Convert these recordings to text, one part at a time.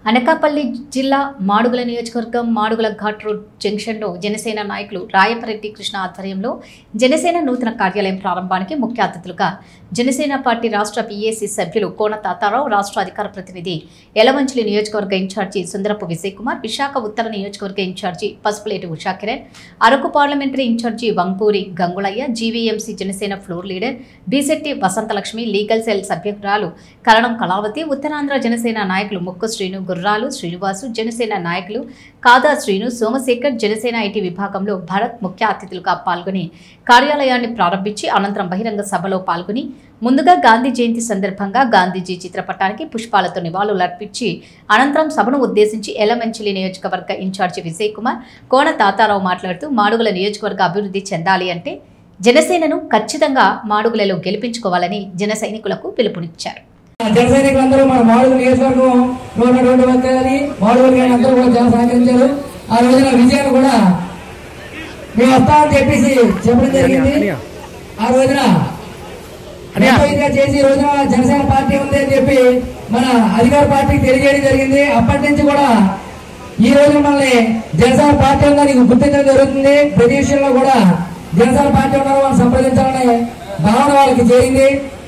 అనకాపల్లి జిల్లా మాడుగుల నియోజకవర్గం మాడుగుల ఘాట్ రోడ్ జంక్షన్లో జనసేన నాయకులు రాయపరెడ్డి కృష్ణ ఆధ్వర్యంలో జనసేన నూతన కార్యాలయం ప్రారంభానికి ముఖ్య అతిథులుగా జనసేన పార్టీ రాష్ట్ర పీఏసీ సభ్యులు కోన తాతారావు రాష్ట్ర అధికార ప్రతినిధి యలమంచిలి నియోజకవర్గ ఇన్ఛార్జి సుందరపు విజయ్ కుమార్ విశాఖ ఉత్తర నియోజకవర్గ incharge Pasupuleti Usha Kiran Araku parliamentary incharge Vampuri Gangulaiah GVMC Janasena floor leader Bisetti Vasanthalakshmi legal cell సభ్యురాలు కరణం కళావతి ఉత్తరాంధ్ర జనసేన నాయకులు ముక్కు శ్రీను గుర్రాలు శ్రీనివాసు జనసేన నాయకులు కాదా శ్రీను సోమశేఖర్ జనసేన ఐటీ విభాగంలో భరత్ ముఖ్య అతిథులుగా పాల్గొని కార్యాలయాన్ని ప్రారంభించి అనంతరం బహిరంగ సభలో పాల్గొని ముందుగా గాంధీ జయంతి సందర్భంగా గాంధీజీ చిత్రపటానికి పుష్పాలతో నివాళులర్పించి అనంతరం సభను ఉద్దేశించి ఎలమంచిలి నియోజకవర్గ ఇన్ఛార్జి విజయ్ కుమార్ కోన తాతారావు మాట్లాడుతూ మాడుగుల నియోజకవర్గ అభివృద్ధి చెందాలి అంటే జనసేనను ఖచ్చితంగా మాడుగులలో గెలిపించుకోవాలని జన సైనికులకు పిలుపునిచ్చారు జన సైనికులందరూ మన మాడుగుల నియోజకవర్గం ఉన్నటువంటి వ్యక్తులని మాడుగులు కానీ అందరూ కూడా చాలా సహకరించారు ఆ రోజున విజయాన్ని కూడా మేము వస్తామని చెప్పేసి చెప్పడం జరిగింది ఆ రోజున నిర్ణయంగా చేసి ఈ రోజున జనసేన పార్టీ ఉంది అని చెప్పి మన అధికార పార్టీకి తెలియజేయడం జరిగింది అప్పటి నుంచి కూడా ఈ రోజు మనల్ని జనసేన పార్టీ ఉందని నీకు గుర్తించడం జరుగుతుంది ప్రతి విషయంలో కూడా జనసేన పార్టీ ఉన్నారు వాళ్ళు సంప్రదించాలనే భావన వాళ్ళకి చేరింది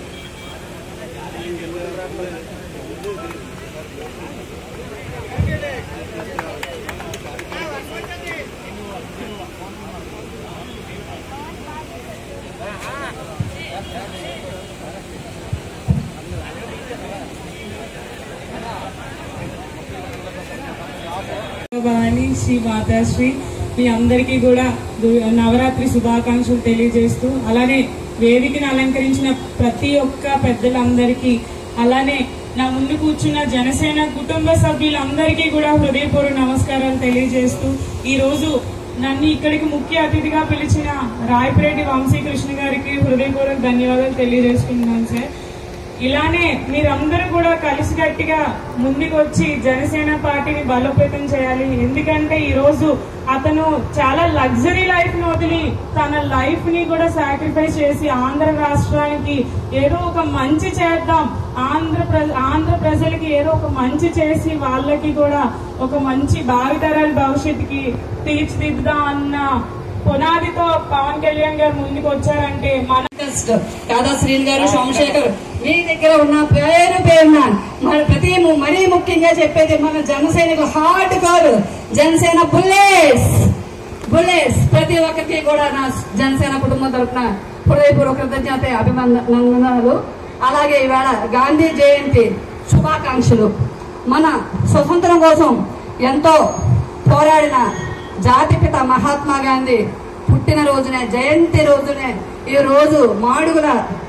భవాని శ్రీ మాతాశ్రీ మీ అందరికీ కూడా దు- నవరాత్రి శుభాకాంక్షలు తెలియజేస్తూ అలానే వేదికను అలంకరించిన ప్రతి ఒక్క పెద్దలందరికీ అలానే నా ముందు కూర్చున్న జనసేన కుటుంబ సభ్యులందరికీ కూడా హృదయపూర్వక నమస్కారాలు తెలియజేస్తూ ఈ రోజు నన్ను ఇక్కడికి ముఖ్య అతిథిగా పిలిచిన రాయపిరెడ్డి వంశీకృష్ణ గారికి హృదయపూర్వక ధన్యవాదాలు తెలియజేసుకుంటున్నాను సార్ ఇలానే మీరందరూ కూడా కలిసికట్టుగా ముందుకు వచ్చి జనసేన పార్టీని బలోపేతం చేయాలి ఎందుకంటే ఈ రోజు అతను చాలా లగ్జరీ లైఫ్ ని వదిలి తన లైఫ్ ని కూడా సాక్రిఫైస్ చేసి ఆంధ్ర రాష్ట్రానికి ఏదో ఒక మంచి చేద్దాం ఆంధ్ర ప్ర- ఆంధ్ర ప్రజలకి ఏదో ఒక మంచి చేసి వాళ్ళకి కూడా ఒక మంచి భావితరాల భవిష్యత్తుకి తీర్చిదిద్దాం అన్న పునాదితో పవన్ కళ్యాణ్ గారు ముందుకు వచ్చారంటే మన ఆర్టిస్ట్ కాదా శ్రీని గారు సోమశేఖర్ మీ దగ్గర ఉన్న పేరు పేరున మరి ప్రతి ము- మరీ ముఖ్యంగా చెప్పేది మన జనసేనకు hard core Janasena bullets bullets ప్రతి ఒక్కరికి కూడా నా జనసేన కుటుంబం తరఫున హృదయపూర్వక కృతజ్ఞత అభినందనాలు అలాగే ఈవేళ గాంధీ జయంతి శుభాకాంక్షలు మన స్వతంత్రం కోసం ఎంతో పోరాడిన జాతిపిత మహాత్మా గాంధీ పుట్టిన రోజునే జయంతి రోజునే ఈ రోజు మాడుగుల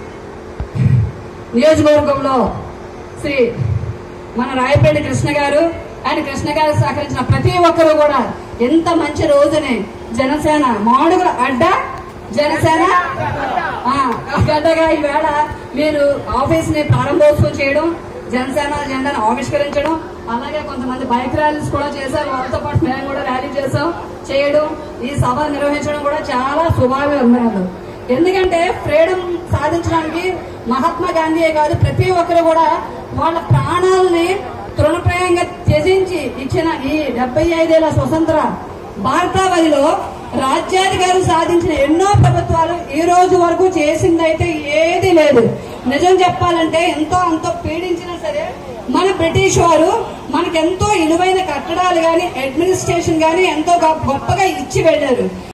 నియోజకవర్గంలో శ్రీ మన రాయపల్లి కృష్ణ గారు ఆయన కృష్ణ గారు సహకరించిన ప్రతి ఒక్కరు కూడా ఎంత మంచి రోజుని జనసేన మాడుగుల అడ్డ జనసేన ఆ, గడ్డగా ఈవేళ మీరు ఆఫీస్ ని ప్రారంభోత్సవం చేయడం జనసేన జెండాను ఆవిష్కరించడం అలాగే కొంతమంది బైక్ ర్యాలీస్ కూడా చేశారు వాళ్ళతో పాటు మేము కూడా ర్యాలీ చేసాం చేయడం ఈ సభ నిర్వహించడం కూడా చాలా శుభాభివందనాలు ఎందుకంటే ఫ్రీడమ్ సాధించడానికి మహాత్మా గాంధీయే కాదు ప్రతి ఒక్కరు కూడా వాళ్ళ ప్రాణాలని తృణప్రాయంగా త్యజించి ఇచ్చిన ఈ డెబ్బై ఐదేళ్ల స్వతంత్ర భారతావధిలో రాజ్యాధికారం సాధించిన ఎన్నో ప్రభుత్వాలు ఈ రోజు వరకు చేసిందైతే ఏది లేదు నిజం చెప్పాలంటే ఎంతో అంతో పీడించినా సరే మన బ్రిటిష్ వారు మనకెంతో ఇలువైన కట్టడాలు గాని అడ్మినిస్ట్రేషన్ గాని ఎంతో గొప్పగా ఇచ్చి వెళ్ళారు